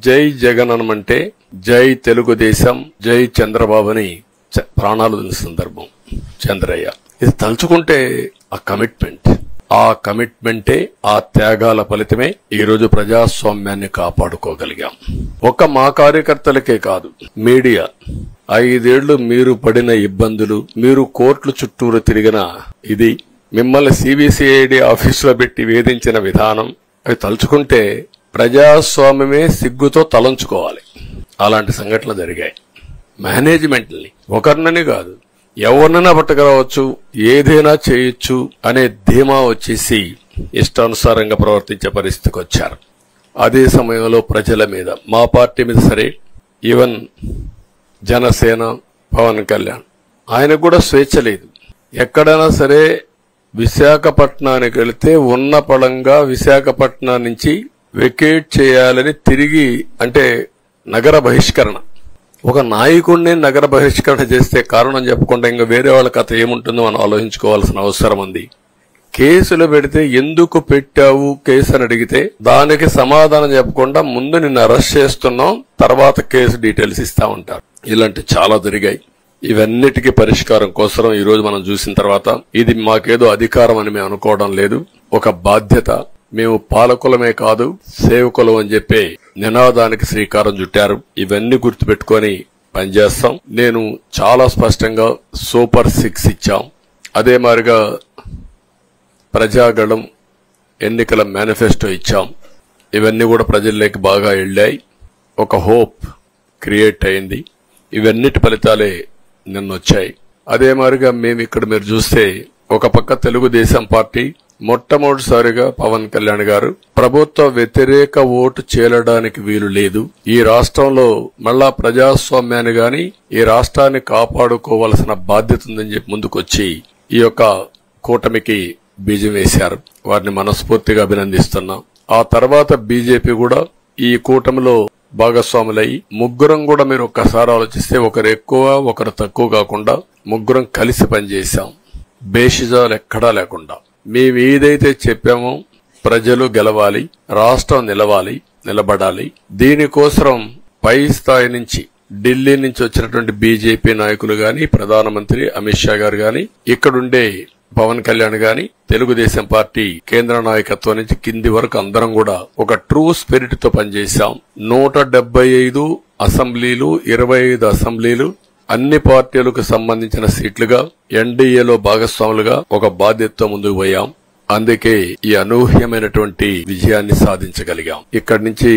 జై జగన్ అనమంటే జై తెలుగుదేశం జై చంద్రబాబు అని చ- ప్రాణాలు వదిలిన సందర్భం చంద్రయ్య ఇది తలుచుకుంటే ఆ కమిట్మెంట్ ఆ కమిట్మెంటే ఆ త్యాగాల ఫలితమే ఈ రోజు ప్రజాస్వామ్యాన్ని కాపాడుకోగలిగాం ఒక మా కార్యకర్తలకే కాదు మీడియా ఐదేళ్లు మీరు పడిన ఇబ్బందులు మీరు కోర్టుల చుట్టూరు తిరిగిన ఇది మిమ్మల్ని సిబిసిఐడి ఆఫీసులో పెట్టి వేధించిన విధానం అవి తలుచుకుంటే ప్రజాస్వామ్యమే సిగ్గుతో తలంచుకోవాలి అలాంటి సంఘటనలు జరిగాయి మేనేజ్మెంట్ని ఒకరినని కాదు ఎవరినైనా పట్టుకురావచ్చు ఏదైనా చేయొచ్చు అనే ధీమా వచ్చేసి ఇష్టానుసారంగా ప్రవర్తించే పరిస్థితికి వచ్చారు అదే సమయంలో ప్రజల మీద మా పార్టీ మీద సరే ఈవెన్ జనసేన పవన్ కళ్యాణ్ ఆయనకు కూడా స్వేచ్ఛ లేదు ఎక్కడైనా సరే విశాఖపట్నానికి వెళితే ఉన్న పళంగా విశాఖపట్నం నుంచి వెకేట్ చేయాలని తిరిగి అంటే నగర బహిష్కరణ ఒక నాయకుడిని నగర బహిష్కరణ చేస్తే కారణం చెప్పకుండా ఇంకా వేరే వాళ్ళ కథ ఏముంటుందో మనం ఆలోచించుకోవాల్సిన అవసరం ఉంది కేసులు పెడితే ఎందుకు పెట్టావు కేసు అని అడిగితే దానికి సమాధానం చెప్పకుండా ముందు నిన్ను అరెస్ట్ చేస్తున్నాం తర్వాత కేసు డీటెయిల్స్ ఇస్తా ఉంటారు ఇలాంటి చాలా జరిగాయి ఇవన్నిటికీ పరిష్కారం కోసం ఈ రోజు మనం చూసిన తర్వాత ఇది మాకేదో అధికారం అని మేము అనుకోవడం లేదు ఒక బాధ్యత మేము పాలకులమే కాదు సేవకులం అని చెప్పే నినాదానికి శ్రీకారం చుట్టారు ఇవన్నీ గుర్తుపెట్టుకొని పనిచేస్తాం నేను చాలా స్పష్టంగా సూపర్ సిక్స్ ఇచ్చాం అదే మాదిరిగా ప్రజాగళం ఎన్నికల మేనిఫెస్టో ఇచ్చాం ఇవన్నీ కూడా ప్రజల్లోకి బాగా వెళ్ళాయి ఒక హోప్ క్రియేట్ అయింది ఇవన్నిటి ఫలితాలే నిన్న వచ్చాయి అదే మాదిరిగా మేము ఇక్కడ మీరు చూస్తే ఒక పక్క తెలుగుదేశం పార్టీ మొట్టమొదటిసారిగా పవన్ కళ్యాణ్ గారు ప్రభుత్వ వ్యతిరేక ఓటు చేలడానికి వీలు లేదు ఈ రాష్ట్రంలో మళ్ళా ప్రజాస్వామ్యాన్ని గాని ఈ రాష్ట్రాన్ని కాపాడుకోవాల్సిన బాధ్యత ఉందని చెప్పి ముందుకొచ్చి ఈ యొక్క కూటమికి బీజం వేశారు వారిని మనస్ఫూర్తిగా అభినందిస్తున్నాం ఆ తర్వాత బీజేపీ కూడా ఈ కూటమిలో భాగస్వాములై ముగ్గురం కూడా మీరు ఒక్కసారి ఆలోచిస్తే ఒకరు ఎక్కువ ఒకరు తక్కువ కాకుండా ముగ్గురం కలిసి పనిచేశాం బేషిజాలు ఎక్కడా లేకుండా మేము ఏదైతే చెప్పామో ప్రజలు గెలవాలి రాష్ట్రం నిలవాలి నిలబడాలి దీనికోసం పై స్థాయి నుంచి ఢిల్లీ నుంచి వచ్చినటువంటి బీజేపీ నాయకులు గాని ప్రధానమంత్రి అమిత్ షా గారు గాని ఇక్కడుండే పవన్ కళ్యాణ్ గాని తెలుగుదేశం పార్టీ కేంద్ర నాయకత్వం నుంచి కింది వరకు అందరం కూడా ఒక ట్రూ స్పిరిట్ తో పనిచేశాం నూట డెబ్బై ఐదు అసెంబ్లీలు ఇరవై ఐదు అసెంబ్లీలు అన్ని పార్టీలకు సంబంధించిన సీట్లుగా ఎన్డీఏలో భాగస్వాములుగా ఒక బాధ్యతతో ముందుకు పోయాం అందుకే ఈ అనూహ్యమైనటువంటి విజయాన్ని సాధించగలిగాం ఇక్కడి నుంచి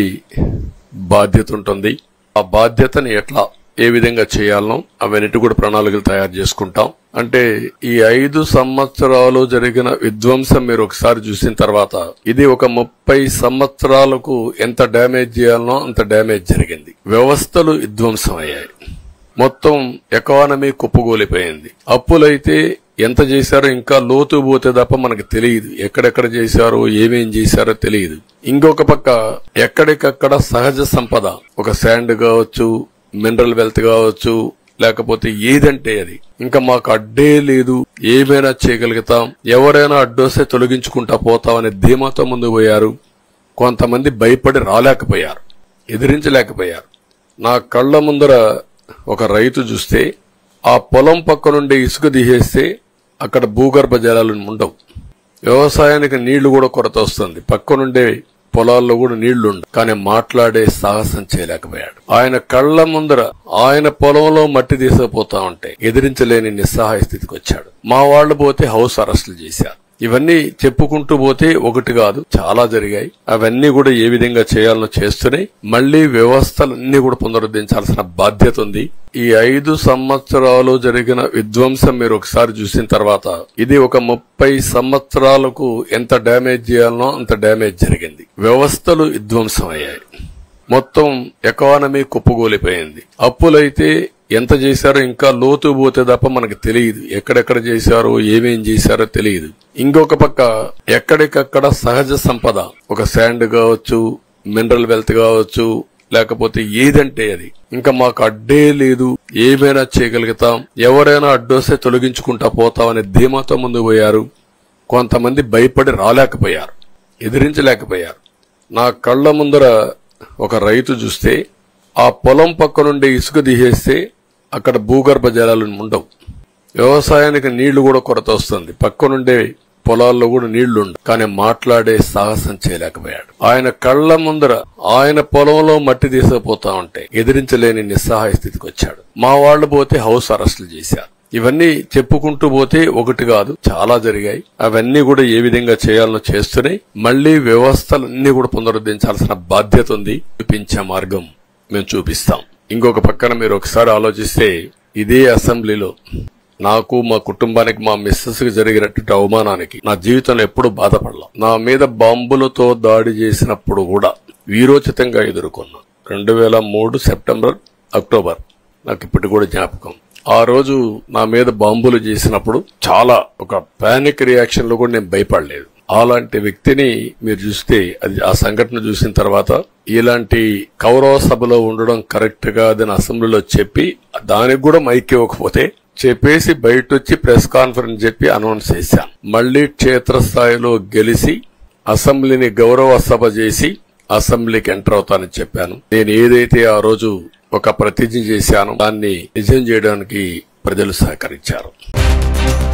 బాధ్యత ఉంటుంది ఆ బాధ్యతని ఎట్లా ఏ విధంగా చేయాలనో అవన్నిటి కూడా ప్రణాళికలు తయారు చేసుకుంటాం అంటే ఈ ఐదు సంవత్సరాలు జరిగిన విధ్వంసం మీరు ఒకసారి చూసిన తర్వాత ఇది ఒక ముప్పై సంవత్సరాలకు ఎంత డ్యామేజ్ చేయాలనో అంత డ్యామేజ్ జరిగింది వ్యవస్థలు విధ్వంసం అయ్యాయి మొత్తం ఎకానమీ కుప్పగూలిపోయింది అప్పులైతే ఎంత చేశారో ఇంకా లోతు పోతే తప్ప మనకు తెలియదు ఎక్కడెక్కడ చేశారో ఏమేం చేశారో తెలియదు ఇంకొక పక్క ఎక్కడికక్కడ సహజ సంపద ఒక శాండ్ కావచ్చు మినరల్ వెల్త్ కావచ్చు లేకపోతే ఏదంటే అది ఇంకా మాకు అడ్డే లేదు ఏమైనా చేయగలుగుతాం ఎవరైనా అడ్డొస్తే తొలగించుకుంటా పోతామనే ధీమాతో ముందుకు పోయారు కొంతమంది భయపడి రాలేకపోయారు ఎదిరించలేకపోయారు నా కళ్ళ ముందర ఒక రైతు చూస్తే ఆ పొలం పక్క నుండి ఇసుక తీసేస్తే అక్కడ భూగర్భ జలాలు ఉండవు వ్యవసాయానికి నీళ్లు కూడా కొరత వస్తుంది పక్క నుండే పొలాల్లో కూడా నీళ్లు ఉండవు కానీ మాట్లాడే సాహసం చేయలేకపోయాడు ఆయన కళ్ళ ముందర ఆయన పొలంలో మట్టి తీసుకుపోతా ఉంటే ఎదిరించలేని నిస్సహాయ స్థితికి వచ్చాడు మా వాళ్ళు పోతే హౌస్ అరెస్టులు చేశారు ఇవన్నీ చెప్పుకుంటూ పోతే ఒకటి కాదు చాలా జరిగాయి అవన్నీ కూడా ఏ విధంగా చేయాలనో చేస్తూనే మళ్లీ వ్యవస్థలన్నీ కూడా పునరుద్ధరించాల్సిన బాధ్యత ఉంది ఈ ఐదు సంవత్సరాలు జరిగిన విధ్వంసం మీరు ఒకసారి చూసిన తర్వాత ఇది ఒక ముప్పై సంవత్సరాలకు ఎంత డ్యామేజ్ చేయాలనో అంత డ్యామేజ్ జరిగింది వ్యవస్థలు విధ్వంసం అయ్యాయి మొత్తం ఎకానమీ కుప్పగూలిపోయింది అప్పులైతే ఎంత చేశారో ఇంకా లోతు పోతే తప్ప మనకు తెలియదు ఎక్కడెక్కడ చేశారో ఏమేం చేశారో తెలియదు ఇంకొక పక్క ఎక్కడికక్కడ సహజ సంపద ఒక శాండ్ కావచ్చు మినరల్ వెల్త్ కావచ్చు లేకపోతే ఏదంటే అది ఇంకా మాకు అడ్డే లేదు ఏమైనా చేయగలుగుతాం ఎవరైనా అడ్డొస్తే తొలగించుకుంటా పోతామనే ధీమాతో ముందుకు పోయారు కొంతమంది భయపడి రాలేకపోయారు ఎదిరించలేకపోయారు నా కళ్ళ ముందర ఒక రైతు చూస్తే ఆ పొలం పక్క నుండి ఇసుక తీసేస్తే అక్కడ భూగర్భ జలాలు ఉండవు వ్యవసాయానికి నీళ్లు కూడా కొరత వస్తుంది పక్క నుండే పొలాల్లో కూడా నీళ్లు ఉండవు కానీ మాట్లాడే సాహసం చేయలేకపోయాడు ఆయన కళ్ళ ముందర ఆయన పొలంలో మట్టి తీసుకుపోతా ఉంటే ఎదిరించలేని నిస్సహాయ స్థితికి వచ్చాడు మా వాళ్ళు పోతే హౌస్ అరెస్టులు చేశారు ఇవన్నీ చెప్పుకుంటూ పోతే ఒకటి కాదు చాలా జరిగాయి అవన్నీ కూడా ఏ విధంగా చేయాలనో చేస్తూనే మళ్లీ వ్యవస్థలన్నీ కూడా పునరుద్ధరించాల్సిన బాధ్యత ఉంది చూపించే మార్గం మేము చూపిస్తాం ఇంకొక పక్కన మీరు ఒకసారి ఆలోచిస్తే ఇదే అసెంబ్లీలో నాకు మా కుటుంబానికి మా మిస్సెస్ కి జరిగినటువంటి అవమానానికి నా జీవితంలో ఎప్పుడు బాధపడలా నా మీద బాంబులతో దాడి చేసినప్పుడు కూడా వీరోచితంగా ఎదుర్కొన్నా రెండు వేల మూడు సెప్టెంబర్ అక్టోబర్ నాకు ఇప్పటి కూడా జ్ఞాపకం ఆ రోజు నా మీద బాంబులు చేసినప్పుడు చాలా ఒక పానిక్ రియాక్షన్ లో కూడా నేను భయపడలేదు అలాంటి వ్యక్తిని మీరు చూస్తే అది ఆ సంఘటన చూసిన తర్వాత ఇలాంటి కౌరవ సభలో ఉండడం కరెక్ట్ కాదని అసెంబ్లీలో చెప్పి దానికి కూడా మైక్ ఇవ్వకపోతే చెప్పేసి బయట వచ్చి ప్రెస్ కాన్ఫరెన్స్ చెప్పి అనౌన్స్ చేశాను మళ్లీ క్షేత్రస్థాయిలో గెలిచి అసెంబ్లీని గౌరవ సభ చేసి అసెంబ్లీకి ఎంటర్ అవుతానని చెప్పాను నేను ఏదైతే ఆ రోజు ఒక ప్రతిజ్ఞ చేశానో దాన్ని నిజం చేయడానికి ప్రజలు సహకరించారు